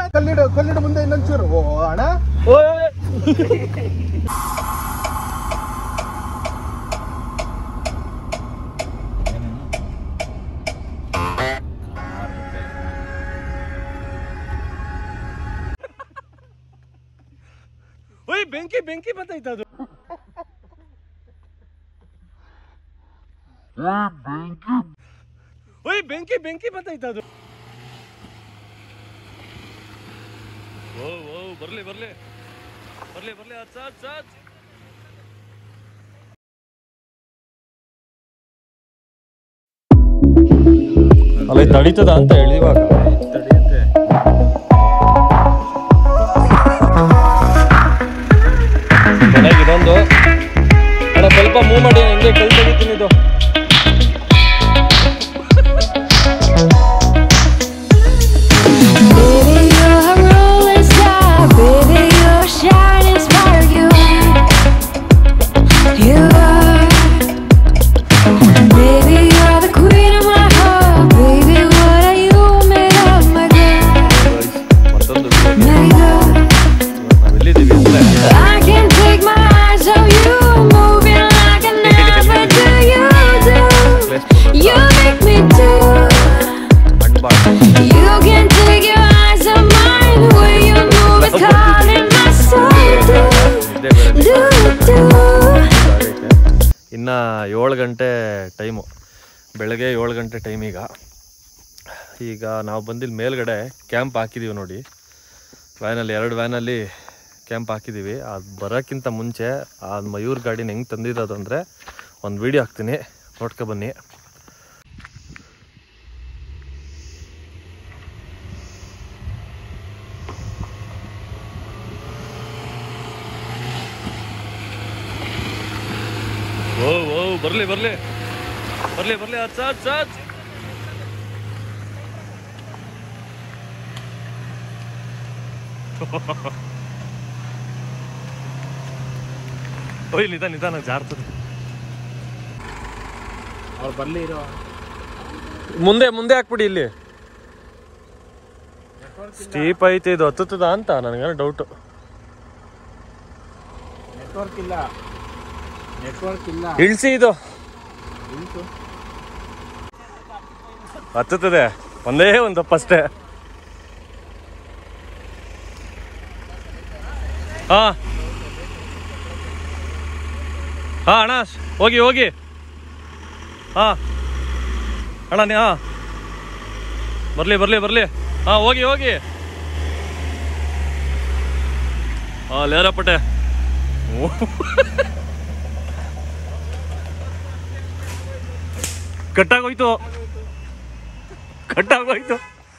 ಕಲ್ಲಿಡು ಕಲ್ಲಿಡು ಮುಂದೆ ಇನ್ನೊಂಚೂರು ಓ ಅಣ್ಣ ಓಯ್ ಬೆಂಕಿ ಬೆಂಕಿ ಬತ್ತೈತ ಅದು ಓಯ್ ಬೆಂಕಿ ಬೆಂಕಿ ಬತ್ತೈತ ಅದು ಓ ಓ ಬರ್ಲಿ ಬರ್ಲಿ ಬರ್ಲಿ ಬರ್ಲಿ ಹಚ್ಚ ಹಚ್ಚ ಹಚ್ಚ ಅಲ್ಲ ಇದು ತಡೀತದ ಅಂತ ಹೇಳಿ ಇವಾಗ ತಡೆಯುತ್ತೆ ಕೊನೆಗೆ ಇದೊಂದು ಅಣ್ಣ ಸ್ವಲ್ಪ ಮೂವ್ ಮಾಡಿ ಹಿಂಗೆ ಕೈ ತೆಗಿತೀನಿ ಇದು Baby, you're a rolling star. Baby, you're a shining spark. You are. You are. Baby, you're the queen of my heart. Baby, what are you made of, my girl? ಮತ್ತೊಂದು My girl. ನಾವೆಲ್ಲಿದ್ದೀವಿ ಅಂದ್ರೆ I can't take my eyes off you. Moving like an never do. You do. You make me do. ಅಣ್ಬಾಳ್ You can take your eyes off mine. The way you move is calling my soul. ನಿದ್ದೆ ಬೇರೆ Do, do, do. ಇನ್ನು ಏಳು ಗಂಟೆ time ಬೆಳಗ್ಗೆ ಏಳು ಗಂಟೆ time ಈಗ ಈಗ ನಾವು ಬಂದಿಲ್ಲಿ ಮೇಲ್ಗಡೆ ಕ್ಯಾಂಪ್ ಹಾಕಿದ್ದೀವಿ ನೋಡಿ ವ್ಯಾನಲ್ಲಿ ಎರಡು ವ್ಯಾನಲ್ಲಿ ಕ್ಯಾಂಪ್ ಹಾಕಿದ್ದೀವಿ ಅದು ಬರೋಕ್ಕಿಂತ ಮುಂಚೆ ಆ ಮಯೂರ್ ಗಾಡಿನ ಹೆಂಗೆ ತಂದಿರೋದು ಅಂದರೆ ಒಂದು ವೀಡಿಯೋ ಹಾಕ್ತೀನಿ ನೋಡ್ಕೊ ಬನ್ನಿ ಓ ಓ ಬರಲಿ ಬರಲಿ ಬರಲಿ ಬರಲಿ ಹಚ್ಚ ಹಚ್ಚ ಹಚ್ಚ ಓಯ್ ನಿಧಾನ ನಿಧಾನ ಜಾರ್ತದೆ ಅವ್ರು ಬರ್ಲಿ ಇರೋ ಮುಂದೆ ಮುಂದೆ ಹಾಕ್ಬಿಡಿ ಇಲ್ಲಿ ಸ್ಟೀಪ್ ಐತೆ ಇದು ಹತ್ತದ ಅಂತ ನನಗೇನೋ ಡೌಟು ನೆಟ್ವರ್ಕ್ ಇಲ್ಲ ನೆಟ್ವರ್ಕ್ ಇಲ್ಲ ಇಳಿಸಿ ಇದು ಹತ್ತುತ್ತದೆ ಒಂದೇ ಒಂದು ತಪ್ಪು ಅಷ್ಟೇ ಹಾ ಹಾ ಅಣ್ಣ ಹೋಗಿ ಹೋಗಿ ಹಾ ಅಣ್ಣ ನೀ ಹಾ ಬರ್ಲಿ ಬರ್ಲಿ ಬರ್ಲಿ ಹಾ ಹೋಗಿ ಹೋಗಿ ಹಾ ಲೇರಪ್ಪಟೆ ಕಟ್ಟಾಗೋಯ್ತು ಕಟ್ಟಾಗೋಯ್ತು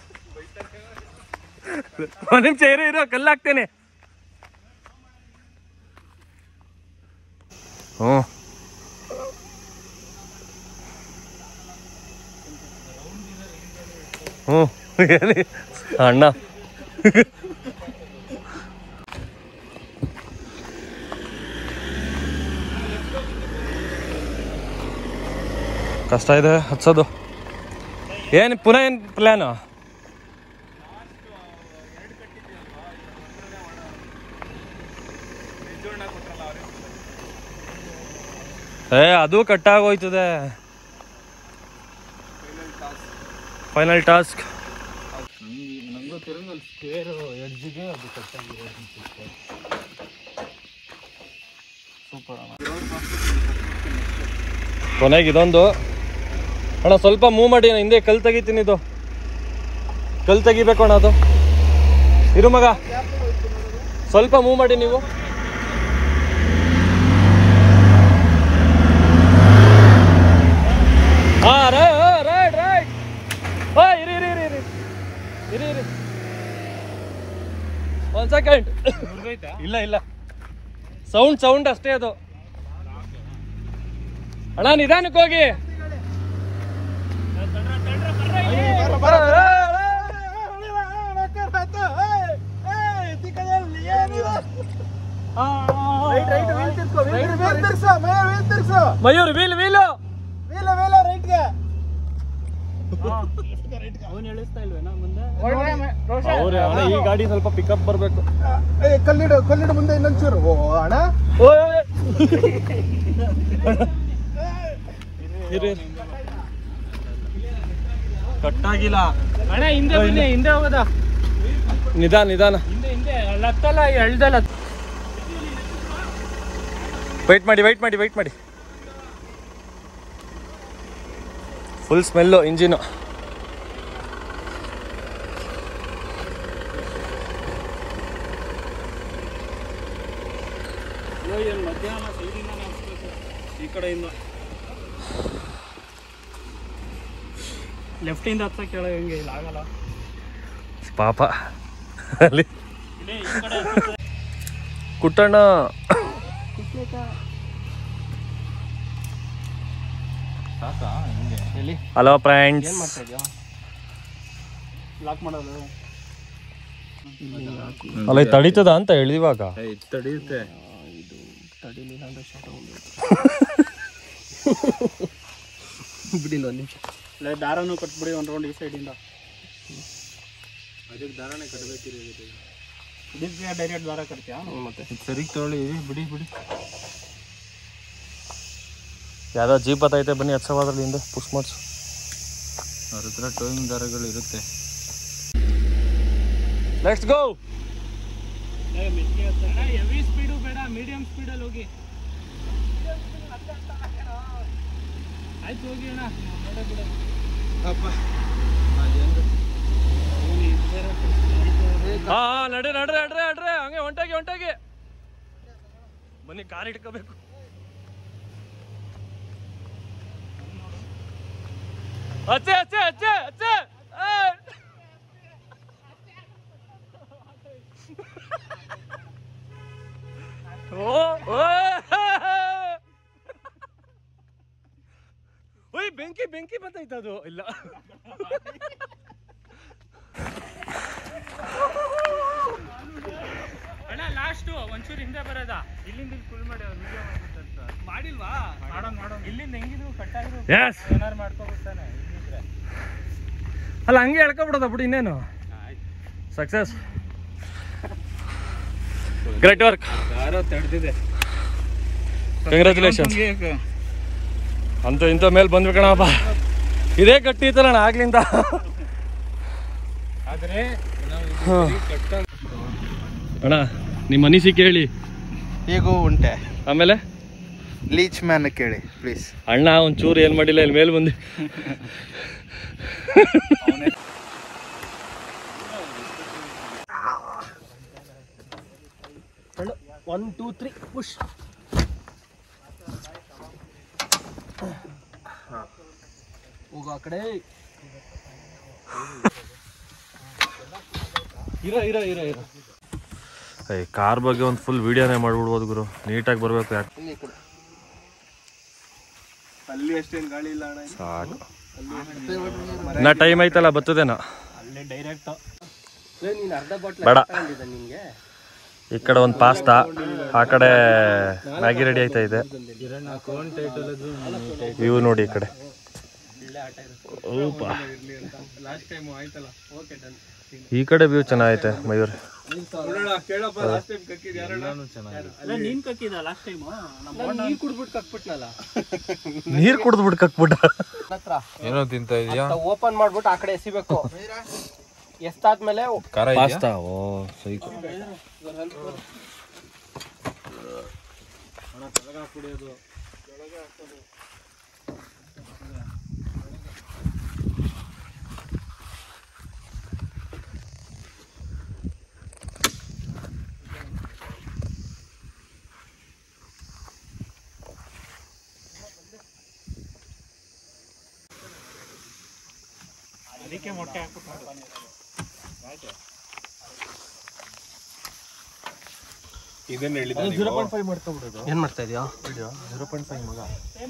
ಒಂದ್ ನಿಮಿಷ ಇರೋ ಇರೋ ಕಲ್ಲಾಕ್ತೇನೆ ಹ್ಞೂ ಹ್ಞೂ ಏನಿ ಅಣ್ಣ ಕಷ್ಟ ಇದೆ ಹಚ್ಚೋದು ಏನು ಪುನಃ ಏನು ಪ್ಲ್ಯಾನು ಏ ಅದು ಕಟ್ಟಾಗೋಯ್ತದೆ ಫೈನಲ್ ಟಾಸ್ಕ್ ನಂಗೂ ತಿರುಗಲ್ ಸ್ಕ್ವೇರ್ ಎಡ್ಜಿಗೆ ಅದು ಕಟ್ಟಾಗಿರೋದು ಸೂಪರ್ ಕೊನೆಗೆ ಇದೊಂದು ಅಣ್ಣ ಸ್ವಲ್ಪ ಮೂವ್ ಮಾಡಿ ನಾನು ಹಿಂದೆ ಕಲ್ ತೆಗಿತೀನಿ ಇದು ಕಲ್ ತೆಗಿಬೇಕು ಅಣ್ಣ ಅದು ಇರು ಮಗ ಸ್ವಲ್ಪ ಮೂವ್ ಮಾಡಿ ನೀವು ಹಾ ರೈಟ್ ರೈಟ್ ಹಾ ಇರಿ ಇರಿ ಇರಿ ಇರಿ ಇರಿ ಇರಿ ಒಂದ್ ಸೆಕೆಂಡ್ ಇಲ್ಲ ಇಲ್ಲ ಸೌಂಡ್ ಸೌಂಡ್ ಅಷ್ಟೇ ಅದು ಅಣ್ಣ ನಿಧಾನಕ್ಕೆ ಹೋಗಿ ಮಯೂರ್ ವೀಲ್ ವೀಲು ರೈಟ್ಗೆ ಅವನು ಹೇಳಿಸ್ತಾ ಇಲ್ವೇನೋ ಅವ್ರೆ ಅಣ್ಣ ಈ ಗಾಡಿ ಸ್ವಲ್ಪ ಪಿಕಪ್ ಬರಬೇಕು ಕಲ್ಲಿಡು ಕಲ್ಲಿಡು ಮುಂದೆ ಇನ್ನೊಂಚೂರು ಓ ಅಣ್ಣ ಕಟ್ಟಾಗಿಲ್ಲ ಅಣ್ಣ ಹಿಂದೆ ಬನ್ನಿ ಹಿಂದೆ ಹೋಗೋದ ನಿಧಾನ ನಿಧಾನ ಹಿಂದೆ ಹಿಂದೆ ಲತ್ತಲ್ಲ ಎಳ್ದಲ್ಲ ವೈಟ್ ಮಾಡಿ ವೈಟ್ ಮಾಡಿ ವೈಟ್ ಮಾಡಿ ಫುಲ್ ಸ್ಮೆಲ್ಲು ಇಂಜಿನು ಮಧ್ಯಾಹ್ನ ಸೈಡಿಂದ ಈ ಕಡೆಯಿಂದ ಲೆಫ್ಟಿಂದ ಹತ್ತ ಕೆಳಗೆ ಹಿಂಗೆ ಇಲ್ಲ ಆಗಲ್ಲ ಪಾಪ ಅಲ್ಲಿ ಇಲ್ಲೇ ಈ ಕಡೆ ಹತ್ತುತ್ತೆ. ಕುಟ್ಟಣ್ಣ ಎಲ್ಲಿ ಹಲೋ ಫ್ರೆಂಡ್ಸ್ ಲಾಕ್ ಮಾಡೋದು ಅಲ್ಲ ಇದು ತಡೀತದ ಅಂತ ಹೇಳಿವಾಗ ತಡೆಯುತ್ತೆ ಬಿಡಿಲ್ಲ ಒಂದು ನಿಮಿಷ ಇಲ್ಲ ದಾರನೂ ಕಟ್ಬಿಡಿ ಒಂದು ರೌಂಡ್ ಈ ಸೈಡಿಂದ ಅದಕ್ಕೆ ದಾರನೇ ಕಟ್ಟಬೇಕಿರೋದು ಇದಕ್ಕೆ ಡೈರೆಕ್ಟ್ ದಾರ ಕಟ್ತೀಯಾ ಮತ್ತೆ ಸರಿ ತೊಗೊಳ್ಳಿ ಬಿಡಿ ಬಿಡಿ ಯಾವ್ದೋ ಜೀಪ್ ಬತ್ತೈತೆ ಬನ್ನಿ ಹತ್ಸವಾದ್ರಲ್ಲಿ ಹಿಂದೆ ಪುಷ್ ಮಾಡಿಸು ಅವ್ರ ಹತ್ರ ಟೋಯಿಂಗ್ ದಾರಗಳು ಇರುತ್ತೆ ಲೆಟ್ಸ್ ಗೋ ಹೆವಿ ಸ್ಪೀಡು ಬೇಡ ಮೀಡಿಯಂ ಸ್ಪೀಡಲ್ಲಿ ಹೋಗಿ ಆಯ್ತು ಹೋಗಿ ಅಣ್ಣ ನೋಡೇ ಬಿಡು ಹಾ ಹಾ ನಡ್ರಿ ನಡ್ರಿ ನಡ್ರಿ ನಡ್ರಿ ಹಂಗೆ ಹೊಂಟಾಗಿ ಹೊಂಟಾಗಿ ಬನ್ನಿ ಕಾರ್ ಇಟ್ಕೋಬೇಕು ಅಚ್ಚೆ ಅಚ್ಚೆ ಅಚ್ಚೆ ಅಚ್ಚೆ ಏಯ್! ಓ ಓ ಓಯ್ ಬೆಂಕಿ ಬೆಂಕಿ ಬಂತೈತೆ ಅದು ಇಲ್ಲ ಅಣ್ಣ ಲಾಸ್ಟು ಒಂಚೂರು ಹಿಂದೆ ಬರೋದ ಇಲ್ಲಿಂದ ಇಲ್ಲಿ ಫುಲ್ ಮಾಡಿ ಅವ್ರು ವಿಡಿಯೋ ಮಾಡ್ಬಿಟ್ಟಂತ ಮಾಡಿಲ್ವಾ ಮಾಡೋಣ ಮಾಡೋಣ ಇಲ್ಲಿಂದ ಹೆಂಗಿದ್ರು ಕಟ್ಟಾಗಿದ್ರು ಎಸ್ ಏನಾರು ಮಾಡ್ಕೊಬಿಡ್ತಾನೆ ಇಲ್ಲಿದ್ರೆ ಅಲ್ಲ ಹಂಗೆ ಹೇಳ್ಕೊಬಿಡೋದ ಬಿಡು ಇನ್ನೇನು ಸಕ್ಸಸ್ ಗ್ರೇಟ್ ವರ್ಕ್ ಯಾರೋ ತಡೆದಿದೆ ಕಂಗ್ರ್ಯಾಚುಲೇಷನ್ ಅಂತೂ ಇಂಥ ಮೇಲೆ ಬಂದ್ವಿ ಕಣಪ್ಪ ಇದೇ ಗಟ್ಟಿ ಇತ್ತಲ್ಲಣ್ಣ ಆಗ್ಲಿಂದ ಆದ್ರೆ ಅಣ್ಣ ನಿಮ್ಮ ಅನಿಸಿಕೆ ಹೇಳಿ ಹೇಗೂ ಉಂಟೆ ಆಮೇಲೆ ಲೀಚ್ ಮ್ಯಾನ್ ಕೇಳಿ ಪ್ಲೀಸ್ ಅಣ್ಣ ಒಂಚೂರು ಏನು ಮಾಡಿಲ್ಲ ಇಲ್ಲಿ ಮೇಲೆ ಬಂದು ಒನ್ ಟೂ ತ್ರೀ ಪುಷ್ ಹೋಗು ಆ ಕಡೆ ಇರ ಇರ ಇರ ಇರ ಏಯ್ ಕಾರ್ ಬಗ್ಗೆ ಒಂದು ಫುಲ್ ವಿಡಿಯೋನೇ ಮಾಡ್ಬಿಡ್ಬೋದು ಗುರು ನೀಟಾಗಿ ಬರಬೇಕು ಯಾಕೆ ಇಲ್ಲಿ ಈ ಕಡೆ ಅಲ್ಲಿ ಅಷ್ಟೇನು ಗಾಳಿ ಇಲ್ಲ ಅಣ್ಣ ಸಾಕು ಇನ್ನ ಟೈಮ್ ಐತಲ್ಲ ಬರ್ತದೇನೋ ಅಲ್ಲೇ ಡೈರೆಕ್ಟ್ ನೀನು ಅರ್ಧ ಬಾಟ್ಲ್ ಬೇಡ ತಗೊಂಡಿದ್ದ ನಿನಗೆ ಈ ಕಡೆ ಒಂದು ಪಾಸ್ತಾ ಆ ಕಡೆ ಮ್ಯಾಗಿ ರೆಡಿ ಆಯ್ತಾ ಇದೆ ವ್ಯೂ ನೋಡಿ ಈ ಕಡೆ ಓಪ. ಲಾಸ್ಟ್ ಟೈಮ್ ಆಯ್ತಲ್ಲ ಓಕೆ ಡನ್ ಈ ಕಡೆ ವ್ಯೂ ಚೆನ್ನಾಗೈತೆ ಮಯೂರ್ ನೋಡೋಣ ಕೇಳಪ್ಪ ಲಾಸ್ಟ್ ಟೈಮ್ ಕಕ್ಕಿದ್ ಯಾರಣ್ಣ ಅಲ್ಲ ನೀನ್ ಕಕ್ಕಿದ ಲಾಸ್ಟ್ ಟೈಮ್ ನಾನು ನೀರು ಕುಡ್ಬಿಟ್ಟು ಕಕ್ಬಿಟ್ನಲ್ಲ ನೀರು ಕುಡಿದ್ಬಿಟ್ಟು ಕಕ್ಬಿಟ್ಟ ಹತ್ರ ಏನೋ ತಿಂತ ಇದೀಯಾ ಓಪನ್ ಮಾಡ್ಬಿಟ್ಟು ಆ ಕಡೆ ಎಸಿಬೇಕು ಎಷ್ಟಾದ್ಮೇಲೆ ಖಾರ ಪಾಸ್ತಾ ಓ ಸೈಕು ಅದಕ್ಕೆ ಮೊಟ್ಟೆ ಹಾಕ್ಬಿಟ್ಟು ಜೀರೋ ಪಾಯಿಂಟ್ ಫೈವ್ ಮಾಡ್ಕೊಬಿಡೋದು ಏನ್ ಮಾಡ್ತಾ ಇದೀಯಾ ಜೀರೋ ಪಾಯಿಂಟ್ ಫೈವ್ ಮಗ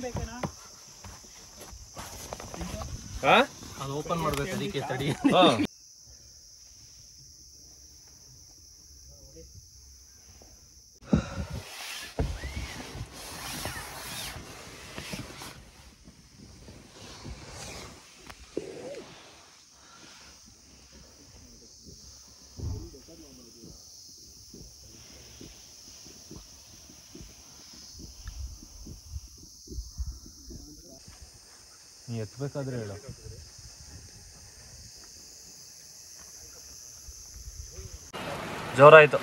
ಅದು ಓಪನ್ ಮಾಡ್ಬೇಕು ಅದಕ್ಕೆ ತಡಿ ಎತ್ತಬೇಕಾದ್ರೆ ಹೇಳು ಜೋರಾಯ್ತು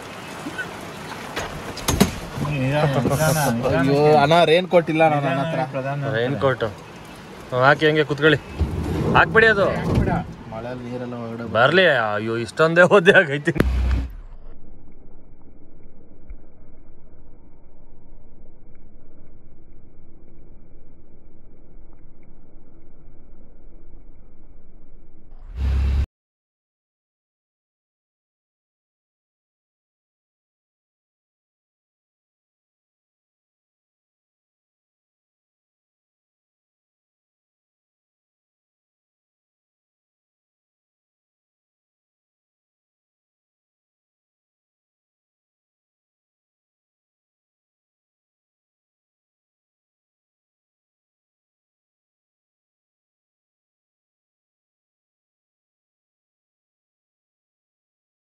ಅಯ್ಯೋ ಅಣ್ಣ ರೇನ್ ಕೊಟ್ಟಿಲ್ಲ ನನ್ನ ಹತ್ರ ರೈನ್ ಕೋಟ್ ಹಾಕಿ ಹಂಗೆ ಕುತ್ಕೊಳ್ಳಿ ಹಾಕ್ಬಿಡಿ ಅದು ಮಳೆಯಲ್ಲಿ ನೀರೆಲ್ಲ ಹೊರಗಡೆ ಬರ್ಲಿ ಅಯ್ಯೋ ಇಷ್ಟೊಂದೇ ಓದಿ ಆಗೈತಿ